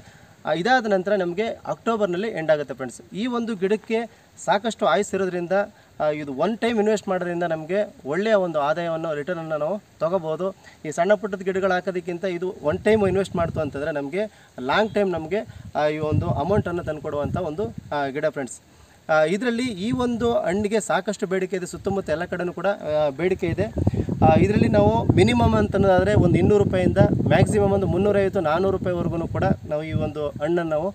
ಆ, ಇದಾದ ನಂತರ ನಮಗೆ ಅಕ್ಟೋಬರ್ನಲ್ಲಿ ಎಂಡ್ ಆಗುತ್ತೆ ಫ್ರೆಂಡ್ಸ್ ಈ ಒಂದು ಗಿಡಕ್ಕೆ ಸಾಕಷ್ಟು ಆಯುಸ್ ಇರೋದ್ರಿಂದ ಆ, ಇದು ಒನ್ ಟೈಮ್ ಇನ್ವೆಸ್ಟ್ ಮಾಡೋದ್ರಿಂದ ನಮಗೆ ಒಳ್ಳೆಯ ಒಂದು ಆದಾಯವನ್ನು ರಿಟರ್ನನ್ನು ನಾವು ತೊಗೋಬೋದು ಈ ಸಣ್ಣ ಪುಟ್ಟದ ಗಿಡಗಳು ಹಾಕೋದಕ್ಕಿಂತ ಇದು ಒನ್ ಟೈಮ್ ಇನ್ವೆಸ್ಟ್ ಮಾಡ್ತು ಅಂತಂದರೆ ನಮಗೆ ಲಾಂಗ್ ಟೈಮ್ ನಮಗೆ ಈ ಒಂದು ಅಮೌಂಟನ್ನು ತಂದುಕೊಡುವಂಥ ಒಂದು ಆ, ಗಿಡ ಫ್ರೆಂಡ್ಸ್ ಇದರಲ್ಲಿ ಈ ಒಂದು ಹಣ್ಣಿಗೆ ಸಾಕಷ್ಟು ಬೇಡಿಕೆ ಇದೆ ಸುತ್ತಮುತ್ತ ಎಲ್ಲ ಕಡೆನೂ ಕೂಡ ಆ, ಬೇಡಿಕೆ ಇದೆ ಇದರಲ್ಲಿ ನಾವು ಮಿನಿಮಮ್ ಅಂತಂದಾದರೆ ಒಂದು ಇನ್ನೂರು ರೂಪಾಯಿಂದ ಮ್ಯಾಕ್ಸಿಮಮ್ ಒಂದು ಮುನ್ನೂರೈವತ್ತು ನಾನ್ನೂರು ರೂಪಾಯಿವರೆಗೂ ಕೂಡ ನಾವು ಈ ಒಂದು ಹಣ್ಣನ್ನು ನಾವು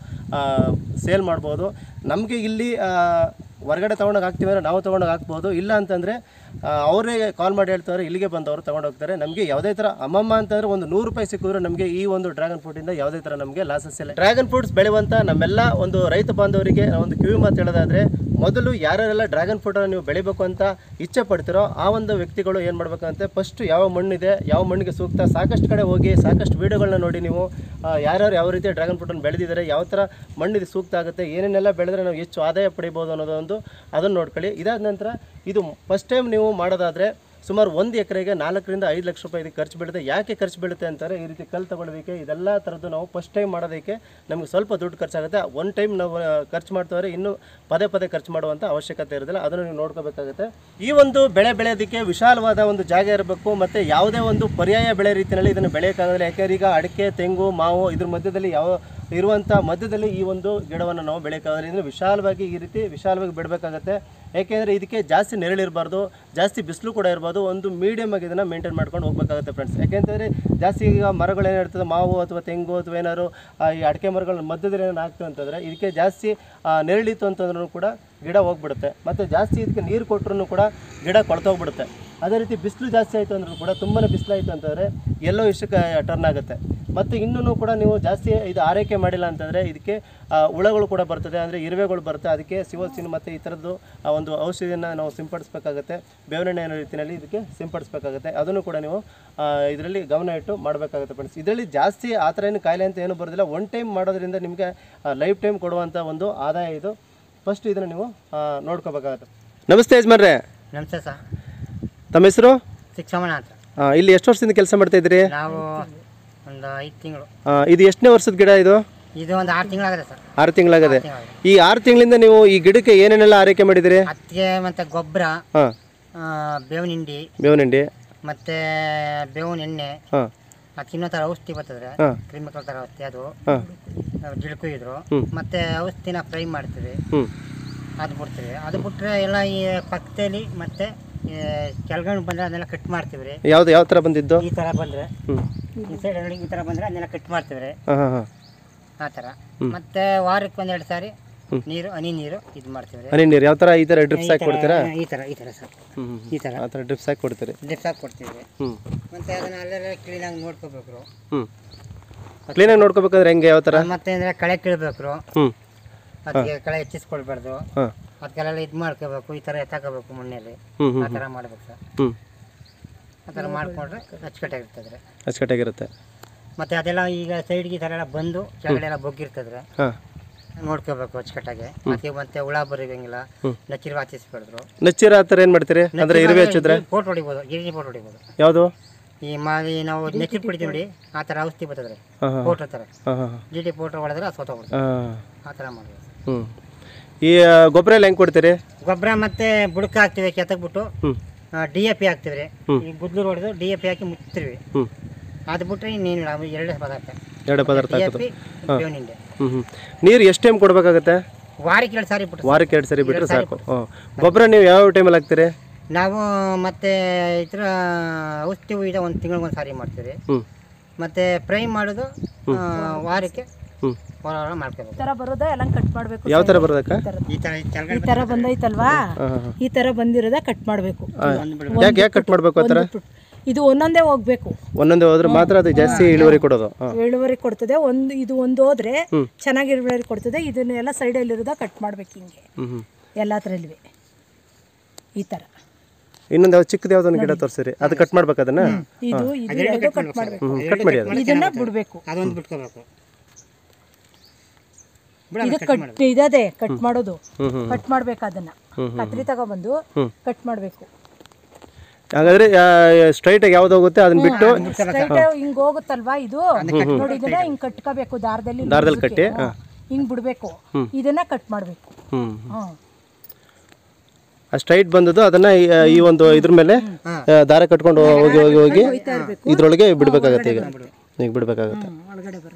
ಸೇಲ್ ಮಾಡ್ಬೋದು ನಮಗೆ ಇಲ್ಲಿ ಆ, ಹೊರಗಡೆ ತೊಗೊಂಡೋಗಿ ಹಾಕ್ತೀವಿ ಅಂದರೆ ನಾವು ತೊಗೊಂಡೋಗಿ ಹಾಕ್ಬೋದು ಇಲ್ಲ ಅಂತಂದರೆ ಅವರೇ ಕಾಲ್ ಮಾಡಿ ಹೇಳ್ತಾರೆ ಇಲ್ಲಿಗೆ ಬಂದವರು ತೊಗೊಂಡು ಹೋಗ್ತಾರೆ ನಮಗೆ ಯಾವುದೇ ಥರ ಅಮ್ಮಮ್ಮ ಅಂತಂದರೆ ಒಂದು ನೂರು ರೂಪಾಯಿ ಸಿಕ್ಕಿದ್ರು ನಮಗೆ ಈ ಒಂದು ಡ್ರ್ಯಾಗನ್ ಫ್ರೂಟಿಂದ ಯಾವುದೇ ಥರ ನಮಗೆ ಲಾಸಸ್ ಇಲ್ಲ ಡ್ರ್ಯಾಗನ್ ಫ್ರೂಟ್ಸ್ ಬೆಳೆಯುವಂಥ ನಮ್ಮೆಲ್ಲ ಒಂದು ರೈತ ಬಾಂಧವರಿಗೆ ನಾವು ಒಂದು ಕಿವಿ ಮಾತು ಹೇಳೋದಾದರೆ ಮೊದಲು ಯಾರ್ಯಾರೆಲ್ಲ ಡ್ರ್ಯಾಗನ್ ಫ್ರೂಟನ್ನು ನೀವು ಬೆಳಿಬೇಕು ಅಂತ ಇಚ್ಛೆ ಪಡ್ತೀರೋ ಆ ಒಂದು ವ್ಯಕ್ತಿಗಳು ಏನು ಮಾಡ್ಬೇಕಂತೆ ಫಸ್ಟ್ ಯಾವ ಮಣ್ಣಿದೆ ಯಾವ ಮಣ್ಣಿಗೆ ಸೂಕ್ತ ಸಾಕಷ್ಟು ಕಡೆ ಹೋಗಿ ಸಾಕಷ್ಟು ವೀಡಿಯೋಗಳನ್ನ ನೋಡಿ ನೀವು ಆ, ಯಾರ್ಯಾರು ಯಾವ ರೀತಿ ಡ್ರ್ಯಾಗನ್ ಫ್ರೂಟನ್ನು ಬೆಳೆದಿದ್ದಾರೆ ಯಾವ ಥರ ಮಣ್ಣಿಗೆ ಸೂಕ್ತ ಆಗುತ್ತೆ ಏನೇನೆಲ್ಲ ಬೆಳೆದ್ರೆ ನಾವು ಹೆಚ್ಚು ಆದಾಯ ಪಡಿಬೋದು ಅನ್ನೋದೊಂದು ಅದನ್ನು ನೋಡ್ಕೊಳ್ಳಿ ಇದಾದ ನಂತರ ಇದು ಫಸ್ಟ್ ಟೈಮ್ ನೀವು ಮಾಡೋದಾದರೆ ಸುಮಾರು ಒಂದು ಎಕರೆಗೆ ನಾಲ್ಕರಿಂದ ಐದು ಲಕ್ಷ ರೂಪಾಯಿ ಇದಕ್ಕೆ ಖರ್ಚು ಬೀಳುತ್ತೆ ಯಾಕೆ ಖರ್ಚು ಬೀಳುತ್ತೆ ಅಂತಾರೆ ಈ ರೀತಿ ಕಲ್ಲು ತಗೊಳ್ಳೋದಕ್ಕೆ ಇದೆಲ್ಲ ಥರದ್ದು ನಾವು ಫಸ್ಟ್ ಟೈಮ್ ಮಾಡೋದಕ್ಕೆ ನಮಗೆ ಸ್ವಲ್ಪ ದುಡ್ಡು ಖರ್ಚಾಗುತ್ತೆ ಒನ್ ಟೈಮ್ ನಾವು ಆ, ಖರ್ಚು ಮಾಡ್ತವ್ರೆ ಇನ್ನೂ ಪದೇ ಪದೇ ಖರ್ಚು ಮಾಡುವಂಥ ಅವಶ್ಯಕತೆ ಇರೋದಿಲ್ಲ ಅದನ್ನು ನೀವು ನೋಡ್ಕೋಬೇಕಾಗುತ್ತೆ ಈ ಒಂದು ಬೆಳೆ ಬೆಳೆಯೋದಕ್ಕೆ ವಿಶಾಲವಾದ ಒಂದು ಜಾಗ ಇರಬೇಕು ಮತ್ತು ಯಾವುದೇ ಒಂದು ಪರ್ಯಾಯ ಬೆಳೆ ರೀತಿಯಲ್ಲಿ ಇದನ್ನು ಬೆಳೆಯೋಕ್ಕಾಗೋದಿಲ್ಲ ಯಾಕೆಂದ್ರೆ ಈಗ ಅಡಿಕೆ ತೆಂಗು ಮಾವು ಇದ್ರ ಮಧ್ಯದಲ್ಲಿ ಯಾವ ಇರುವಂಥ ಮಧ್ಯದಲ್ಲಿ ಈ ಒಂದು ಗಿಡವನ್ನು ನಾವು ಬೆಳೆಯೋಕ್ಕಾಗಲ್ಲ ಇದನ್ನು ವಿಶಾಲವಾಗಿ ಈ ರೀತಿ ವಿಶಾಲವಾಗಿ ಬಿಡಬೇಕಾಗತ್ತೆ ಯಾಕೆಂದರೆ ಇದಕ್ಕೆ ಜಾಸ್ತಿ ನೆರಳಿರಬಾರ್ದು ಜಾಸ್ತಿ ಬಿಸಿಲು ಕೂಡ ಇರಬಾರ್ದು ಒಂದು ಮೀಡಿಯಮ್ ಆಗಿ ಇದನ್ನು ಮೇಂಟೈನ್ ಮಾಡ್ಕೊಂಡು ಹೋಗ್ಬೇಕಾಗುತ್ತೆ ಫ್ರೆಂಡ್ಸ್ ಯಾಕೆಂತಂದರೆ ಜಾಸ್ತಿ ಈಗ ಮರಗಳು ಏನಿರ್ತದೆ ಮಾವು ಅಥವಾ ತೆಂಗು ಅಥವಾ ಏನಾದ್ರು ಆ, ಈ ಅಡಿಕೆ ಮರಗಳ ಮಧ್ಯದಲ್ಲಿ ಏನಾರು ಹಾಕ್ತೀವಿ ಅಂತಂದರೆ ಇದಕ್ಕೆ ಜಾಸ್ತಿ ಆ, ನೆರಳಿತ್ತು ಅಂತಂದ್ರೂ ಕೂಡ ಗಿಡ ಹೋಗ್ಬಿಡುತ್ತೆ ಮತ್ತು ಜಾಸ್ತಿ ಇದಕ್ಕೆ ನೀರು ಕೊಟ್ಟರು ಕೂಡ ಗಿಡ ಕೊಳ್ತೋಗ್ಬಿಡುತ್ತೆ ಅದೇ ರೀತಿ ಬಿಸಿಲು ಜಾಸ್ತಿ ಆಯಿತು ಅಂದ್ರೂ ಕೂಡ ತುಂಬಾ ಬಿಸಿಲಾಯಿತು ಅಂತಂದರೆ ಎಲ್ಲೋ ಇಷ್ಟಕ್ಕೆ ಟರ್ನ್ ಆಗುತ್ತೆ ಮತ್ತು ಇನ್ನೂ ಕೂಡ ನೀವು ಜಾಸ್ತಿ ಇದು ಆರೈಕೆ ಮಾಡಿಲ್ಲ ಅಂತಂದರೆ ಇದಕ್ಕೆ ಆ, ಹುಳಗಳು ಕೂಡ ಬರ್ತದೆ ಅಂದರೆ ಇರುವೆಗಳು ಬರುತ್ತೆ ಅದಕ್ಕೆ ಸಿವೋಸಿನ್ ಮತ್ತು ಈ ಥರದ್ದು ಆ ಒಂದು ಔಷಧಿಯನ್ನು ನಾವು ಸಿಂಪಡಿಸ್ಬೇಕಾಗತ್ತೆ ಬೇವಿನೆಣ್ಣೆ ಅನ್ನೋ ರೀತಿಯಲ್ಲಿ ಇದಕ್ಕೆ ಸಿಂಪಡಿಸ್ಬೇಕಾಗುತ್ತೆ ಅದನ್ನು ಕೂಡ ನೀವು ಇದರಲ್ಲಿ ಗಮನ ಇಟ್ಟು ಮಾಡಬೇಕಾಗುತ್ತೆ ಫ್ರೆಂಡ್ಸ್ ಇದರಲ್ಲಿ ಜಾಸ್ತಿ ಆ ಥರ ಏನು ಕಾಯಿಲೆ ಅಂತ ಏನು ಬರೋದಿಲ್ಲ ಒನ್ ಟೈಮ್ ಮಾಡೋದ್ರಿಂದ ನಿಮಗೆ ಲೈಫ್ ಟೈಮ್ ಕೊಡುವಂಥ ಒಂದು ಆದಾಯ ಇದು ಫಸ್ಟ್ ಇದನ್ನು ನೀವು ಆ, ನೋಡ್ಕೋಬೇಕಾಗುತ್ತೆ ನಮಸ್ತೆ ಯಜಮಾನ್ರೆ ನಮಸ್ತೆ ಸರ್ ತಮ್ಮ ಹೆಸರು ಶಿಕ್ಷಮಣ ಅಂತ ಇಲ್ಲಿ ಎಷ್ಟು ವರ್ಷದಿಂದ ಕೆಲಸ ಮಾಡ್ತಾ ಇದ್ದೀರಿ ನಾವು ಒಂದು ಐದು ತಿಂಗಳು ಆ, ಇದು ಎಷ್ಟನೇ ವರ್ಷದ ಗಿಡ ಇದು ಇದು ಒಂದು ಆರು ತಿಂಗಳಾಗಿದೆ ಸರ್ ಆರು ತಿಂಗಳಾಗದೆ ತಿಂಗಳಾಗಿದೆ. ಈ ಆರು ತಿಂಗಳಿಂದ ನೀವು ಈ ಗಿಡಕ್ಕೆ ಏನೇನೆಲ್ಲ ಆರೈಕೆ ಮಾಡಿದಿರಿ ಹತ್ತಿಗೆ ಮತ್ತು ಗೊಬ್ಬರ ಹಾಂ ಬೇವಿನ ಹಿಂಡಿ ಬೇವಿನ ಹಿಂಡಿ ಮತ್ತು ಬೇವಿನ ಎಣ್ಣೆ ಹಾಂ ಅದಕ್ಕೆ ಇನ್ನೊಂದು ಥರ ಔಷಧಿ ಬರ್ತದೆ ಹಾಂ ಕ್ರಿಮಿಕಲ್ ಥರ ಔಷಧಿ ಅದು ಹಾಂ ಜಿಳ್ಕು ಇದ್ರು ಹ್ಮ್. ಮತ್ತು ಔಷಧಿನ ಫ್ರೈ ಮಾಡ್ತೀವಿ ಹ್ಞೂ ಅದು ಬಿಡ್ತೀವಿ ಅದು ಬಿಟ್ಟರೆ ಎಲ್ಲ ಈ ಪಕ್ಕದಲ್ಲಿ ಮತ್ತು ಕೆಳಗಡೆ ಬಂದರೆ ಅದನ್ನೆಲ್ಲ ಕಟ್ ಮಾಡ್ತೀವಿ ರೀ ಯಾವ್ದು ಯಾವ ಥರ ಬಂದಿದ್ದು ಈ ಥರ ಬಂದರೆ ಹ್ಞೂ ಈ ಸೈಡ್ ನೋಡಿ ಈ ಥರ ಬಂದರೆ ಅದನ್ನೆಲ್ಲ ಕಟ್ ಮಾಡ್ತೀವಿ ರೀ ಹಾಂ ಹಾಂ ಹಾಂ ಆ ಥರ ಮತ್ತು ವಾರಕ್ಕೆ ಒಂದೆರಡು ಸಾರಿ ನೀರು ಹನಿ ನೀರು ಇದು ಮಾಡ್ತೀವಿ ರೀ ಹನಿ ನೀರು ಯಾವ ಥರ ಈ ಥರ ಡ್ರಿಪ್ಸ್ ಹಾಕಿ ಕೊಡ್ತೀರಾ ಈ ಥರ ಈ ಥರ ಸರ್ ಹ್ಞೂ ಹ್ಞೂ ಈ ಥರ ಆ ಥರ ಡ್ರಿಪ್ಸ್ ಹಾಕಿ ಕೊಡ್ತೀರಿ ಡಿಪ್ಸ್ ಹಾಕಿ ಕೊಡ್ತೀವಿ ಹ್ಞೂ ಮತ್ತು ಅದನ್ನ ಅಲ್ಲೆಲ್ಲ ಕ್ಲೀನಾಗಿ ನೋಡ್ಕೋಬೇಕು ಹ್ಞೂ ಕ್ಲೀನಾಗಿ ನೋಡ್ಕೋಬೇಕಾದ್ರೆ ಹೆಂಗೆ ಯಾವ ಥರ ಮತ್ತೆ ಅಂದರೆ ಕಳೆ ಕೀಳ್ಬೇಕು ಹ್ಞೂ ಅದಕ್ಕೆ ಕಳೆ ಹೆಚ್ಚಿಸ್ಕೊಳ್ಬಾರ್ದು ಹಾಂ ಅದಕ್ಕೆಲ್ಲ ಇದು ಮಾಡ್ಕೋಬೇಕು ಈ ಥರ ಎತ್ತಾಕೋಬೇಕು ಮಣ್ಣಲ್ಲಿ ಹ್ಞೂ ಹ್ಞೂ ಆ ಥರ ಮಾಡ್ಬೇಕು ಸರ್ ಹ್ಞೂ ಆ ಥರ ಮಾಡ್ಕೊಂಡ್ರೆ ಅಚ್ಚುಕಟ್ಟಾಗಿರ್ತದೆ ಅಚ್ಚುಕಟ್ಟಾಗಿರುತ್ತೆ ಮತ್ತು ಅದೆಲ್ಲ ಈಗ ಸೈಡ್ಗೆ ಈ ಥರ ಎಲ್ಲ ಬಂದು ಕೆಳಗಡೆ ಎಲ್ಲ ಬೊಗ್ಗಿರ್ತದ್ರೆ ಹಾಂ ನೋಡ್ಕೋಬೇಕು ಅಚ್ಚುಕಟ್ಟಾಗಿ ಅದಕ್ಕೆ ಮತ್ತೆ ಹುಳ ಬರೀದಂಗಿಲ್ಲ ನಚ್ಚಿರು ಹಾಕಿಸ್ಬಿಡಿದ್ರು ನಚ್ಚಿರ ಆ ಥರ ಏನು ಮಾಡ್ತೀರಿ ಅಂದರೆ ಇರುವೆ ಹಚ್ಚಿದ್ರೆ ಫೋಟೋ ಹೊಡಿಬೋದು ಗಿರಿಜಿ ಫೋಟೋ ಹೊಡಿಬೋದು ಯಾವುದು ಈ ಮಾವಿ ನಾವು ನೆಚ್ಚಿರು piಡಿತೀವಿ ನೋಡಿ ಆ ಥರ ಔಷಧಿ ಬರ್ತದ್ರೆ ಹಾಂ ಹಾಂ ಫೋಟೋ ಥರ ಹಾಂ ಹಾಂ ಜಿ ಟಿ ಫೋಟೋ ಹೊಡೆದ್ರೆ ಅದು ಸೋತೋಗ್ಬಿಡ್ತದೆ ಹಾಂ ಆ ಥರ ಮಾಡ್ಬೋದು ಹ್ಞೂ ಈ ಗೊಬ್ಬರ ಎಲ್ಲ ಹೆಂಗೆ ಕೊಡ್ತೀರಿ ಗೊಬ್ಬರ ಮತ್ತೆ ಬುಡಕ ಹಾಕ್ತಿವಿ ಕೆತ್ತಕ್ಬಿಟ್ಟು ಹ್ಞೂ ಡಿ ಎ ಪಿ ಹಾಕ್ತೀವಿ ರೀ ಈ ಗುದ್ಲೂರು ಹೊಡೆದು ಡಿ ಎ ಪಿ ಹಾಕಿ ಮುಚ್ತೀವಿ ಹ್ಞೂ ಅದು ಬಿಟ್ರೆ ಇನ್ನೇನಿಲ್ಲ ಅವು ಎರಡೇ ಪದಾರ್ಥ ಎರಡು ಪದಾರ್ಥ ಡಿ ಎ ಹಾಕೋದು ಪಿ ಬೇವಿನ ಹಿಂಡಿ ಹ್ಞೂ ಹ್ಞೂ ನೀರು ಎಷ್ಟು ಟೈಮ್ ಕೊಡಬೇಕಾಗತ್ತೆ ವಾರಕ್ಕೆ ಎರಡು ಸಾರಿ ಬಿಟ್ಟು ವಾರಕ್ಕೆ ಎರಡು ಸರಿ ಬಿಟ್ಟರೆ ಸಾಕು ಹ್ಞೂ ಗೊಬ್ಬರ ನೀವು ಯಾವ ಟೈಮಲ್ಲಿ ಹಾಕ್ತೀರಿ ನಾವು ಮತ್ತೆ ಈ ಥರ ಔಷಧಿ ಇದೆ ಒಂದು ತಿಂಗಳಿಗೆ ಒಂದು ಸಾರಿ ಮಾಡ್ತೀವಿ ಹ್ಞೂ ಮತ್ತೆ ಫ್ರೈ ಮಾಡೋದು ಆ, ವಾರಕ್ಕೆ ಹ್ಞೂ ವಾರ ವಾರ ಮಾಡ್ಕೋಬೇಕು ಈ ಥರ ಬರೋದ ಎಲ್ಲ ಕಟ್ ಮಾಡಬೇಕು ಯಾವ ಥರ ಬರೋದಕ್ಕ ಈ ಥರ ಈ ಕೆಳಗಡೆ ಥರ ಬಂದೈತಲ್ವಾ ಹಾಂ ಹಾಂ ಈ ಥರ ಬಂದಿರೋದ ಕಟ್ ಮಾಡಬೇಕು ಯಾಕೆ ಯಾಕೆ ಕಟ್ ಮಾಡಬೇಕು ಆ ಥರ ಇದು ಒಂದೊಂದೇ ಹೋಗ್ಬೇಕು ಒಂದೊಂದೇ ಹೋದ್ರೆ ಮಾತ್ರ ಅದು ಜಾಸ್ತಿ ಇಳುವರಿ ಕೊಡೋದು ಹಾಂ ಇಳುವರಿ ಕೊಡ್ತದೆ ಒಂದು ಇದು ಒಂದು ಹೋದ್ರೆ ಚೆನ್ನಾಗಿ ಇಳುವರಿ ಕೊಡ್ತದೆ ಇದನ್ನೆಲ್ಲ ಸೈಡಲ್ಲಿರೋದ ಕಟ್ ಮಾಡ್ಬೇಕು ಹಿಂಗೆ ಹ್ಞೂ ಹ್ಞೂ ಎಲ್ಲ ಥರಲ್ವಿ ಈ ಥರ ಇನ್ನೊಂದು ಯಾವ ಚಿಕ್ಕದು ಯಾವುದೊಂದು ಗಿಡ ತೋರಿಸಿರಿ ಅದು ಕಟ್ ಮಾಡ್ಬೇಕು ಅದನ್ನ ಇದು ಇದು ಎರಡು ಕಟ್ ಮಾಡಬೇಕು ಹ್ಞೂ ಕಟ್ ಮಾಡಿ ಅದು ಇದನ್ನ ಬಿಡಬೇಕು ಅದೊಂದು ಬಿಟ್ಕೋಬೇಕು ಇದು ಕಟ್ ಇದದೆ ಕಟ್ ಮಾಡೋದು ಹ್ಞೂ ಹ್ಞೂ ಕಟ್ ಮಾಡ್ಬೇಕು ಅದನ್ನ ಕತ್ರಿ ತಗೊಬಂದು ಕಟ್ ಮಾಡಬೇಕು ಹಾಗಾದ್ರೆ ಸ್ಟ್ರೈಟಾಗಿ ಯಾವ್ದು ಹೋಗುತ್ತೆ ಅದನ್ನ ಬಿಟ್ಟು ಸ್ಟ್ರೈಟ್ ಹಿಂಗ್ ಹೋಗುತ್ತಲ್ವಾ ಇದು ನೋಡಿ ಇದನ್ನ ಹಿಂಗ್ ಕಟ್ಕೋಬೇಕು ದಾರದಲ್ಲಿ ದಾರದಲ್ಲಿ ಕಟ್ಟಿ, ಹ್ಮ್. ಹಿಂಗ್ ಬಿಡ್ಬೇಕು ಇದನ್ನ ಕಟ್ ಮಾಡ್ಬೇಕು ಹ್ಮ್ ಹ್ಮ್ ಆ ಸ್ಟ್ರೈಟ್ ಬಂದದ್ದು ಅದನ್ನ ಈ- ಈ ಒಂದು ಇದ್ರ ಮೇಲೆ ಆ, ದಾರ ಕಟ್ಕೊಂಡು ಹೋಗಿ ಹೋಗಿ ಹೋಗಿ ಇದ್ರೊಳಗೆ ಬಿಡ್ಬೇಕಾಗತ್ತೆ ಈಗ ಈಗ ಬಿಡ್ಬೇಕಾಗತ್ತೆ ಹ್ಮ್, ಒಳಗಡೆ ಬರುತ್ತೆ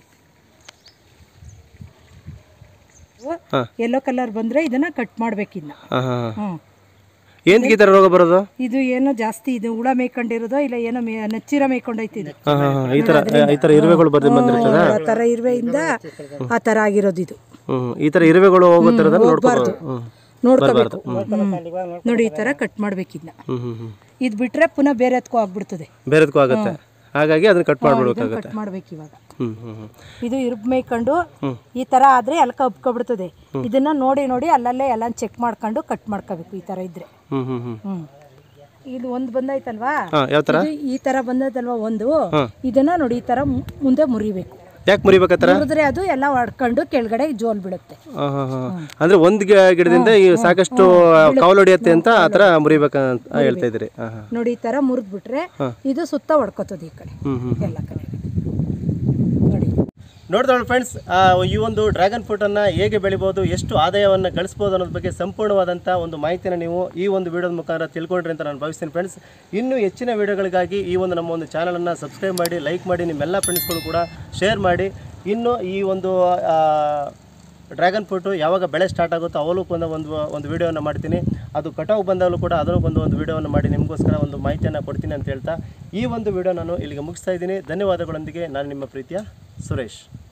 ಹಾ. ಯೆಲ್ಲೋ ಕಲರ್ ಬಂದ್ರೆ ಇದನ್ನ ಕಟ್ ಮಾಡ್ಬೇಕು ಇನ್ನ ಹಾಂ ಹಾಂ ಹ್ಮ್ ಏನಕ್ಕೆ ಈ ಥರ ರೋಗ ಬರೋದು ಇದು ಏನೋ ಜಾಸ್ತಿ ಇದು ಹುಳ ಮೇಯ್ಕೊಂಡಿರೋದೋ ಇಲ್ಲ ಏನೋ ಮೇ ನಚ್ಚಿರ ಮೇಯ್ಕೊಂಡೈತಿ ಇದು ಹಾಂ ಹಾಂ ಹಾಂ ಈ ಥರ ಈ ಥರ ಇರುವೆಗಳು ಬರ್ದು ಬಂದಿರ್ತದ ಆ ಥರ ಇರುವೆಯಿಂದ ಆ ಥರ ಆಗಿರೋದು ಇದು ಹ್ಮ್ ಈ ಥರ ಇರುವೆಗಳು ಹೋಗೋ ಥರದನ್ನ ನೋಡ್ಕೋಬಾರ್ದು ಹ್ಮ್ ನೋಡ್ಕೋಬೇಕು ಹ್ಮ್. ನೋಡಿ ಈ ಥರ ಕಟ್ ಮಾಡ್ಬೇಕು ಇದನ್ನ ಹ್ಮ್ ಹ್ಮ್ ಹ್ಮ್ ಇದು ಬಿಟ್ರೆ ಪುನಃ ಬೇರೆ ಎತ್ಕೋ ಆಗ್ಬಿಡ್ತದೆ ಬೇರೆದಕ್ಕೂ ಆಗುತ್ತೆ ಹಾಗಾಗಿ ಅದನ್ನ ಕಟ್ ಮಾಡ್ಬಿಡ್ಬೇಕಾಗತ್ತೆ ಕಟ್ ಮಾಡ್ಬೇಕು ಇವಾಗ ಹ್ಮ್ ಹ್ಮ್ ಹ್ಮ್ ಇದು ಇರುಬ್ ಮೇಯ್ಕೊಂಡು ಈ ತರ ಆದ್ರೆ ಅಲ್ಲಿ ಕಬ್ಕೊಬಿಡ್ತದೆ ಇದನ್ನ ನೋಡಿ ನೋಡಿ ಅಲ್ಲಲ್ಲೇ ಎಲ್ಲ ಚೆಕ್ ಮಾಡ್ಕೊಂಡು ಕಟ್ ಮಾಡ್ಕೋಬೇಕು ಈ ತರ ಇದ್ರೆ ಹ್ಮ್ ಹ್ಮ್ ಹ್ಮ್ ಹ್ಮ್ ಇದು ಒಂದು ಬಂದೈತಲ್ವಾ ಹಾಂ ಯಾವ ಥರ ಇದು ಈ ತರ ಬಂದೈತಲ್ವಾ ಒಂದು ಇದನ್ನ ನೋಡಿ ಈ ತರ ಮು- ಮುಂದೆ ಮುರಿಬೇಕು ಯಾಕೆ ಮುರಿಬೇಕತ್ತರ ಮುರಿದ್ರೆ ಅದು ಎಲ್ಲ ಹೊಡ್ಕೊಂಡು ಕೆಳಗಡೆ ಜೋಲ್ ಬಿಡುತ್ತೆ ಹಾಂ ಹಾಂ ಹಾಂ ಅಂದ್ರೆ ಒಂದು ಗಿ- ಗಿಡದಿಂದ ಈ ಸಾಕಷ್ಟು ಕಾವಲು ಹೊಡಿಯತ್ತೆ ಅಂತ ಆ ಥರ ಮುರಿಬೇಕಂತ ಹೇಳ್ತಾ ಇದ್ರಿ ಹಾಂ ಹಾಂ ನೋಡಿ ಈ ತರ ಮುರಿದ್ಬಿಟ್ರೆ ಇದು ಸುತ್ತ ಹೊಡ್ಕೋತದೆ ಈ ಕಡೆ ಹ್ಮ್ ಹ್ಮ್ ಎಲ್ಲ ಕಡೆ ನೋಡಿ ನೋಡಿದವಳು ಫ್ರೆಂಡ್ಸ್ ಈ ಒಂದು ಡ್ರ್ಯಾಗನ್ ಫ್ರೂಟನ್ನು ಹೇಗೆ ಬೆಳಿಬೋದು ಎಷ್ಟು ಆದಾಯವನ್ನು ಗಳಿಸ್ಬೋದು ಅನ್ನೋದ್ರ ಬಗ್ಗೆ ಸಂಪೂರ್ಣವಾದಂಥ ಒಂದು ಮಾಹಿತಿನ ನೀವು ಈ ಒಂದು ವಿಡಿಯೋದ ಮುಖಾಂತರ ತಿಳ್ಕೊಂಡ್ರಿ ಅಂತ ನಾನು ಭಾವಿಸ್ತೀನಿ ಫ್ರೆಂಡ್ಸ್ ಇನ್ನೂ ಹೆಚ್ಚಿನ ವಿಡಿಯೋಗಳಿಗಾಗಿ ಈ ಒಂದು ನಮ್ಮ ಒಂದು ಚಾನಲನ್ನು ಸಬ್ಸ್ಕ್ರೈಬ್ ಮಾಡಿ ಲೈಕ್ ಮಾಡಿ ನಿಮ್ಮೆಲ್ಲ ಫ್ರೆಂಡ್ಸ್ಗಳು ಕೂಡ ಶೇರ್ ಮಾಡಿ ಇನ್ನು ಈ ಒಂದು ಡ್ರ್ಯಾಗನ್ ಫ್ರೂಟು ಯಾವಾಗ ಬೆಳೆ ಸ್ಟಾರ್ಟ್ ಆಗುತ್ತೋ ಅವಳು ಬಂದ ಒಂದು ಒಂದು ವಿಡಿಯೋನ ಮಾಡ್ತೀನಿ ಅದು ಕಟಾವು ಬಂದಾಗಲೂ ಕೂಡ ಅದನ್ನು ಬಂದು ಒಂದು ವಿಡಿಯೋವನ್ನು ಮಾಡಿ ನಿಮಗೋಸ್ಕರ ಒಂದು ಮಾಹಿತಿಯನ್ನು ಕೊಡ್ತೀನಿ ಅಂತ ಹೇಳ್ತಾ ಈ ಒಂದು ವಿಡಿಯೋ ನಾನು ಇಲ್ಲಿಗೆ ಮುಗಿಸ್ತಾ ಇದ್ದೀನಿ ಧನ್ಯವಾದಗಳೊಂದಿಗೆ ನಾನು ನಿಮ್ಮ ಪ್ರೀತಿಯ ಸುರೇಶ್